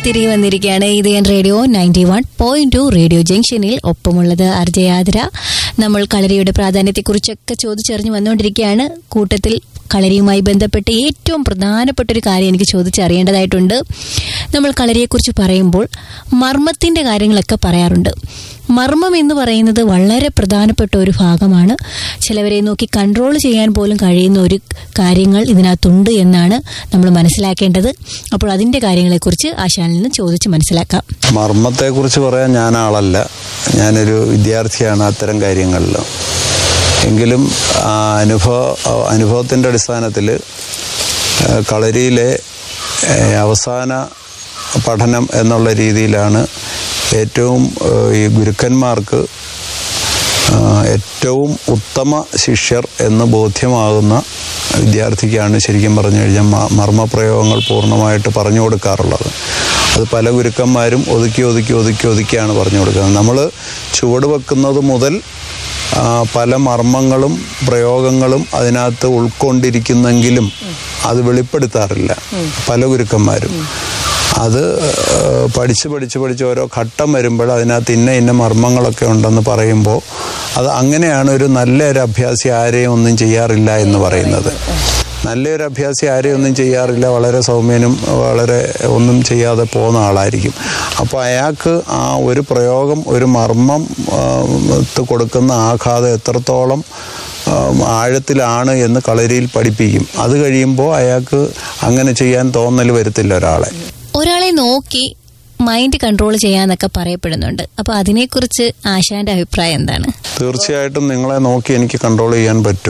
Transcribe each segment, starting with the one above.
തിരികെ വന്നിരിക്കുകയാണ് ഇത് ഞാൻ radio ninety one point two radio ജംഗ്ഷനിൽ ഒപ്പമുള്ളത് അർജയാതിര നമ്മൾ കളരിയുടെ പ്രാധാന്യത്തെക്കുറിച്ചൊക്കെ ചോദിച്ചറിഞ്ഞ് വന്നുകൊണ്ടിരിക്കുകയാണ് കൂട്ടത്തിൽ കളരിയുമായി ബന്ധപ്പെട്ട് ഏറ്റവും പ്രധാനപ്പെട്ട ഒരു കാര്യം എനിക്ക് ചോദിച്ചറിയേണ്ടതായിട്ടുണ്ട് നമ്മൾ കളരിയെക്കുറിച്ച് പറയുമ്പോൾ മർമ്മത്തിന്റെ കാര്യങ്ങളൊക്കെ പറയാറുണ്ട് മർമ്മം എന്ന് പറയുന്നത് വളരെ പ്രധാനപ്പെട്ട ഒരു ഭാഗമാണ് ചിലവരെ നോക്കി കൺട്രോൾ ചെയ്യാൻ പോലും കഴിയുന്ന ഒരു കാര്യങ്ങൾ ഇതിനകത്തുണ്ട് എന്നാണ് നമ്മൾ മനസ്സിലാക്കേണ്ടത് അപ്പോൾ അതിന്റെ കാര്യങ്ങളെക്കുറിച്ച് ആശാനിൽ നിന്ന് ചോദിച്ച് മനസ്സിലാക്കാം മർമ്മത്തെക്കുറിച്ച് പറയാൻ ഞാൻ ആളല്ല ഞാനൊരു വിദ്യാർത്ഥിയാണ് അത്തരം കാര്യങ്ങളിൽ എങ്കിലും ആ അനുഭവ അനുഭവത്തിൻ്റെ അടിസ്ഥാനത്തിൽ കളരിയിലെ ഏഹ്, അവസാന പഠനം എന്നുള്ള രീതിയിലാണ് ഏറ്റവും ഏഹ്, ഈ ഗുരുക്കന്മാർക്ക് ആ, ഏറ്റവും ഉത്തമ ശിഷ്യർ എന്ന് ബോധ്യമാകുന്ന വിദ്യാർത്ഥിക്കാണ് ശരിക്കും പറഞ്ഞു കഴിഞ്ഞാൽ മ- മർമ്മപ്രയോഗങ്ങൾ പൂർണ്ണമായിട്ട് പറഞ്ഞു കൊടുക്കാറുള്ളത് അത് പല ഗുരുക്കന്മാരും ഒതുക്കി ഒതുക്കി ഒതുക്കി ഒതുക്കിയാണ് പറഞ്ഞു കൊടുക്കുന്നത് നമ്മൾ ചുവട് വെക്കുന്നത് മുതൽ ആ, പല മർമ്മങ്ങളും പ്രയോഗങ്ങളും അതിനകത്ത് ഉൾക്കൊണ്ടിരിക്കുന്നെങ്കിലും അത് വെളിപ്പെടുത്താറില്ല പല ഗുരുക്കന്മാരും അത് ഏഹ്, പഠിച്ച് പഠിച്ച് പഠിച്ച് ഓരോ ഘട്ടം വരുമ്പോൾ അതിനകത്ത് ഇന്ന ഇന്ന മർമ്മങ്ങളൊക്കെ ഉണ്ടെന്ന് പറയുമ്പോൾ അത് അങ്ങനെയാണ് ഒരു നല്ലൊരു അഭ്യാസി ആരെയും ഒന്നും ചെയ്യാറില്ല എന്ന് പറയുന്നത് നല്ലൊരു അഭ്യാസി ആരെയും ഒന്നും ചെയ്യാറില്ല വളരെ സൗമ്യനും വളരെ ഒന്നും ചെയ്യാതെ പോകുന്ന ആളായിരിക്കും അപ്പോൾ അയാൾക്ക് ആ ഒരു പ്രയോഗം ഒരു മർമ്മം ആ, ത്ത് കൊടുക്കുന്ന ആഘാതം എത്രത്തോളം ആ, ആഴത്തിലാണ് എന്ന് കളരിയിൽ പഠിപ്പിക്കും അത് കഴിയുമ്പോൾ അയാൾക്ക് അങ്ങനെ ചെയ്യാൻ തോന്നൽ വരുത്തില്ല ഒരാളെ ഒരാളെ നോക്കി മൈൻഡ് കൺട്രോൾ ചെയ്യാന്നൊക്കെ പറയപ്പെടുന്നുണ്ട് അപ്പൊ അതിനെക്കുറിച്ച് ആശാന്റെ അഭിപ്രായം എന്താണ് തീർച്ചയായിട്ടും നിങ്ങളെ നോക്കി എനിക്ക് കൺട്രോൾ ചെയ്യാൻ പറ്റും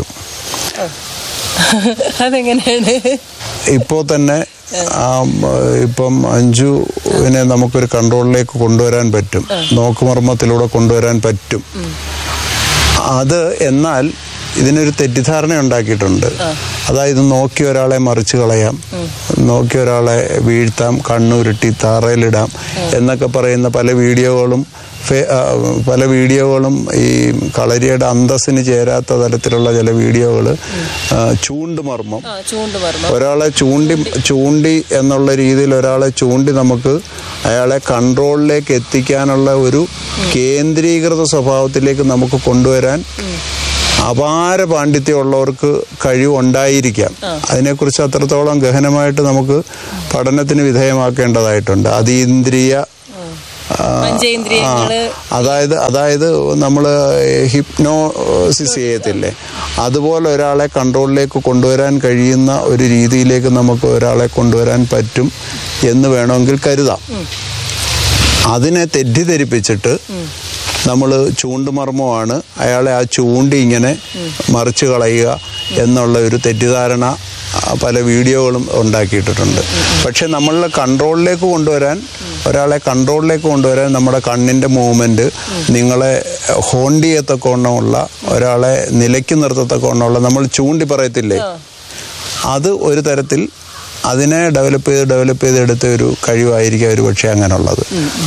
അതെങ്ങനെയാണ് ഇപ്പോൾ തന്നെ ആ, ഇപ്പം അഞ്ജുവിനെ നമുക്കൊരു കൺട്രോളിലേക്ക് കൊണ്ടുവരാൻ പറ്റും നോക്കുമർമ്മത്തിലൂടെ കൊണ്ടുവരാൻ പറ്റും അത് എന്നാൽ ഇതിനൊരു തെറ്റിദ്ധാരണ ഉണ്ടാക്കിയിട്ടുണ്ട് അതായത് നോക്കി ഒരാളെ മറിച്ച് കളയാം നോക്കി ഒരാളെ വീഴ്ത്താം കണ്ണുരുട്ടി താറയിലിടാം എന്നൊക്കെ പറയുന്ന പല വീഡിയോകളും ഫേ- ആ, പല വീഡിയോകളും ഈ കളരിയുടെ അന്തസ്സിന് ചേരാത്ത തരത്തിലുള്ള ചില വീഡിയോകൾ ചൂണ്ടുമർമ്മം ആ ചൂണ്ട് മർമ്മം ഒരാളെ ചൂണ്ടി ചൂണ്ടി എന്നുള്ള രീതിയിൽ ഒരാളെ ചൂണ്ടി നമുക്ക് അയാളെ കൺട്രോളിലേക്ക് എത്തിക്കാനുള്ള ഒരു കേന്ദ്രീകൃത സ്വഭാവത്തിലേക്ക് നമുക്ക് കൊണ്ടുവരാൻ അപാര പാണ്ഡിത്യമുള്ളവർക്ക് കഴിവുണ്ടായിരിക്കാം അതിനെക്കുറിച്ച് അത്രത്തോളം ഗഹനമായിട്ട് നമുക്ക് പഠനത്തിന് വിധേയമാക്കേണ്ടതായിട്ടുണ്ട് അതീന്ദ്രിയ ആ, പഞ്ചേന്ദ്രിയങ്ങള് ആ, അതായത് അതായത് നമ്മൾ ഹിപ്നോസിസ് ചെയ്യത്തില്ലേ അതുപോലെ ഒരാളെ കൺട്രോളിലേക്ക് കൊണ്ടുവരാൻ കഴിയുന്ന ഒരു രീതിയിലേക്ക് നമുക്ക് ഒരാളെ കൊണ്ടുവരാൻ പറ്റും എന്ന് വേണമെങ്കിൽ കരുതാം അതിനെ തെറ്റിദ്ധരിപ്പിച്ചിട്ട് നമ്മൾ ചൂണ്ടുമർമ്മമാണ് അയാളെ ആ ചൂണ്ടി ഇങ്ങനെ മറിച്ച് കളയുക എന്നുള്ള ഒരു തെറ്റിദ്ധാരണ ആ, പല വീഡിയോകളും ഉണ്ടാക്കിയിട്ടിട്ടുണ്ട് പക്ഷെ നമ്മളുടെ കൺട്രോളിലേക്ക് കൊണ്ടുവരാൻ ഒരാളെ കൺട്രോളിലേക്ക് കൊണ്ടുവരാൻ നമ്മുടെ കണ്ണിൻ്റെ മൂവ്മെൻറ്റ് നിങ്ങളെ ഹോണ്ട് ചെയ്യത്തക്കവണ്ണമുള്ള ഒരാളെ നിലയ്ക്ക് നിർത്തത്തക്കവണ്ണമുള്ള നമ്മൾ ചൂണ്ടി പറയത്തില്ലേ അത് ഒരു തരത്തിൽ അതിനെ ഡെവലപ്പ് ചെയ്ത് ഡെവലപ്പ് ചെയ്തെടുത്ത ഒരു കഴിവായിരിക്കും ഒരു പക്ഷേ അങ്ങനെയുള്ളത്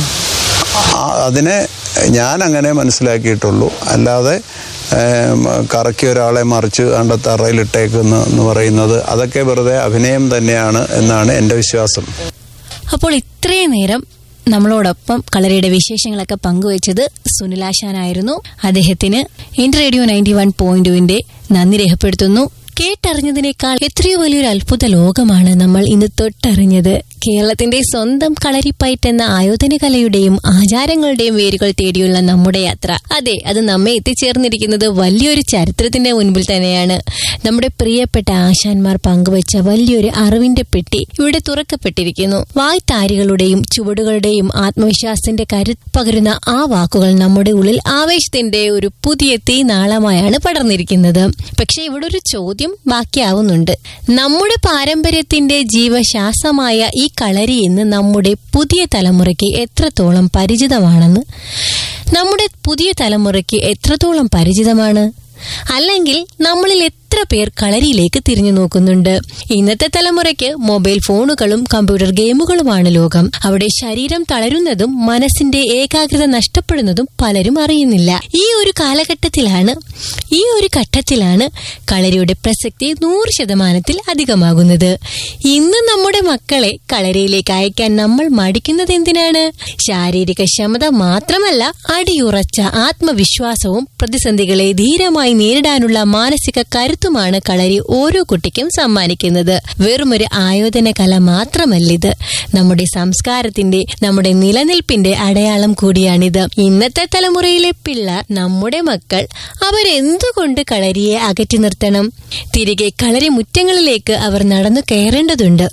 ആ, അതിനെ ഞാൻ അങ്ങനെ മനസ്സിലാക്കിയിട്ടുള്ളൂ അല്ലാതെ ഏം, കറക്കി ഒരാളെ മറിച്ച് കണ്ട തറയിലിട്ടേക്കുന്നു എന്ന് പറയുന്നത് അതൊക്കെ വെറുതെ അഭിനയം തന്നെയാണ് എന്നാണ് എൻ്റെ വിശ്വാസം അപ്പോൾ ഇത്രയും നേരം നമ്മളോടൊപ്പം കളരിയുടെ വിശേഷങ്ങളൊക്കെ പങ്കുവച്ചത് സുനിലാശാനായിരുന്നു അദ്ദേഹത്തിന് ഇൻ റേഡിയോ നയൻറ്റി വൺ പോയിന്റുവിന്റെ നന്ദി രേഖപ്പെടുത്തുന്നു കേട്ടറിഞ്ഞതിനേക്കാൾ എത്രയോ വലിയൊരു അത്ഭുത ലോകമാണ് നമ്മൾ ഇന്ന് തൊട്ടറിഞ്ഞത് കേരളത്തിന്റെ സ്വന്തം കളരിപ്പയറ്റ് എന്ന ആയോധന കലയുടെയും ആചാരങ്ങളുടെയും വേരുകൾ തേടിയുള്ള നമ്മുടെ യാത്ര അതെ അത് നമ്മെ എത്തിച്ചേർന്നിരിക്കുന്നത് വലിയൊരു ചരിത്രത്തിന്റെ മുൻപിൽ തന്നെയാണ് നമ്മുടെ പ്രിയപ്പെട്ട ആശാന്മാർ പങ്കുവച്ച വലിയൊരു അറിവിന്റെ പെട്ടി ഇവിടെ തുറക്കപ്പെട്ടിരിക്കുന്നു വായ്ത്താരികളുടെയും ചുവടുകളുടെയും ആത്മവിശ്വാസത്തിന്റെ കരുത്ത് പകരുന്ന ആ വാക്കുകൾ നമ്മുടെ ഉള്ളിൽ ആവേശത്തിന്റെ ഒരു പുതിയ തീ നാളമായാണ് പടർന്നിരിക്കുന്നത് പക്ഷെ ഇവിടെ ഒരു ചോദ്യം ബാക്കിയാവുന്നുണ്ട് നമ്മുടെ പാരമ്പര്യത്തിന്റെ ജീവശ്വാസമായ ഈ കളരി ഇന്ന് നമ്മുടെ പുതിയ തലമുറയ്ക്ക് എത്രത്തോളം പരിചിതമാണെന്ന് നമ്മുടെ പുതിയ തലമുറയ്ക്ക് എത്രത്തോളം പരിചിതമാണ് അല്ലെങ്കിൽ നമ്മളിൽ എത്ര പേർ കളരിയിലേക്ക് തിരിഞ്ഞു നോക്കുന്നുണ്ട് ഇന്നത്തെ തലമുറയ്ക്ക് മൊബൈൽ ഫോണുകളും കമ്പ്യൂട്ടർ ഗെയിമുകളുമാണ് ലോകം അവിടെ ശരീരം തളരുന്നതും മനസ്സിന്റെ ഏകാഗ്രത നഷ്ടപ്പെടുന്നതും പലരും അറിയുന്നില്ല ഈ ഒരു കാലഘട്ടത്തിലാണ് ഈ ഒരു ഘട്ടത്തിലാണ് കളരിയുടെ പ്രസക്തി നൂറ് ശതമാനത്തിൽ അധികമാകുന്നത് ഇന്ന് നമ്മുടെ മക്കളെ കളരിയിലേക്ക് അയക്കാൻ നമ്മൾ മടിക്കുന്നത് എന്തിനാണ് ശാരീരിക ക്ഷമത മാത്രമല്ല അടിയുറച്ച ആത്മവിശ്വാസവും പ്രതിസന്ധികളെ ധീരമായി നേരിടാനുള്ള മാനസിക കരുത്തുമാണ് കളരി ഓരോ കുട്ടിക്കും സമ്മാനിക്കുന്നത് വെറുമൊരു ആയോധന കല മാത്രമല്ലിത് നമ്മുടെ സംസ്കാരത്തിന്റെ നമ്മുടെ നിലനിൽപ്പിന്റെ അടയാളം കൂടിയാണിത് ഇന്നത്തെ തലമുറയിലെ പിള്ളേർ നമ്മുടെ മക്കൾ അവരെന്തുകൊണ്ട് കളരിയെ അകറ്റി നിർത്തണം തിരികെ കളരി മുറ്റങ്ങളിലേക്ക് അവർ നടന്നു കയറേണ്ടതുണ്ട്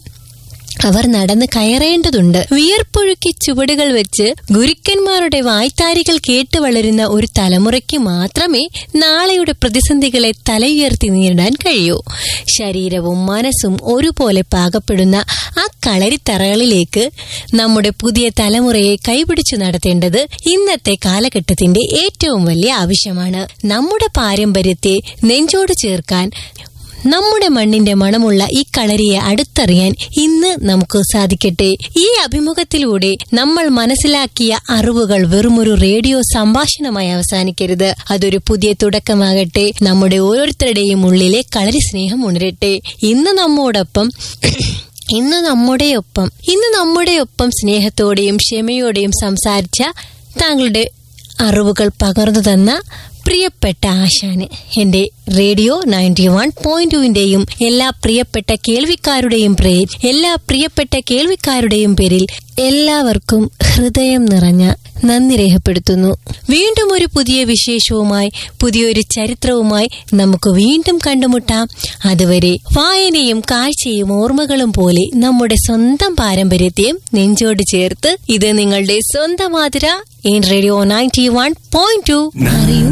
അവർ നടന്ന് കയറേണ്ടതുണ്ട് വിയർപ്പൊഴുക്കി ചുവടുകൾ വെച്ച് ഗുരുക്കന്മാരുടെ വായ്ത്താരികൾ കേട്ട് വളരുന്ന ഒരു തലമുറയ്ക്ക് മാത്രമേ നാളെയുടെ പ്രതിസന്ധികളെ തലയുയർത്തി നേരിടാൻ കഴിയൂ ശരീരവും മനസ്സും ഒരുപോലെ പാകപ്പെടുന്ന ആ കളരിത്തറകളിലേക്ക് നമ്മുടെ പുതിയ തലമുറയെ കൈപിടിച്ചു നടത്തേണ്ടത് ഇന്നത്തെ കാലഘട്ടത്തിന്റെ ഏറ്റവും വലിയ ആവശ്യമാണ് നമ്മുടെ പാരമ്പര്യത്തെ നെഞ്ചോട് ചേർക്കാൻ നമ്മുടെ മണ്ണിന്റെ മണമുള്ള ഈ കളരിയെ അടുത്തറിയാൻ ഇന്ന് നമുക്ക് സാധിക്കട്ടെ ഈ അഭിമുഖത്തിലൂടെ നമ്മൾ മനസ്സിലാക്കിയ അറിവുകൾ വെറുമൊരു റേഡിയോ സംഭാഷണമായി അവസാനിക്കരുത് അതൊരു പുതിയ തുടക്കമാകട്ടെ നമ്മുടെ ഓരോരുത്തരുടെയും ഉള്ളിലെ കളരി സ്നേഹം ഉണരട്ടെ ഇന്ന് നമ്മോടൊപ്പം ഇന്ന് നമ്മുടെ ഒപ്പം ഇന്ന് നമ്മുടെ ഒപ്പം സ്നേഹത്തോടെയും ക്ഷമയോടെയും സംസാരിച്ച താങ്കളുടെ അറിവുകൾ പകർന്നു തന്ന പ്രിയപ്പെട്ട ആശാന് എന്റെ റേഡിയോ നയൻറ്റി വൺ പോയിന്റ് ടുവിന്റെയും എല്ലാ പ്രിയപ്പെട്ട കേൾവിക്കാരുടെയും പേരിൽ എല്ലാ പ്രിയപ്പെട്ട കേൾവിക്കാരുടെയും പേരിൽ എല്ലാവർക്കും ഹൃദയം നിറഞ്ഞ നന്ദി രേഖപ്പെടുത്തുന്നു വീണ്ടും ഒരു പുതിയ വിശേഷവുമായി പുതിയൊരു ചരിത്രവുമായി നമുക്ക് വീണ്ടും കണ്ടുമുട്ടാം അതുവരെ വായനയും കാഴ്ചയും ഓർമ്മകളും പോലെ നമ്മുടെ സ്വന്തം പാരമ്പര്യത്തെയും നെഞ്ചോട് ചേർത്ത് ഇത് നിങ്ങളുടെ സ്വന്തം മാതിര in radio ninety one point two അറിയൂ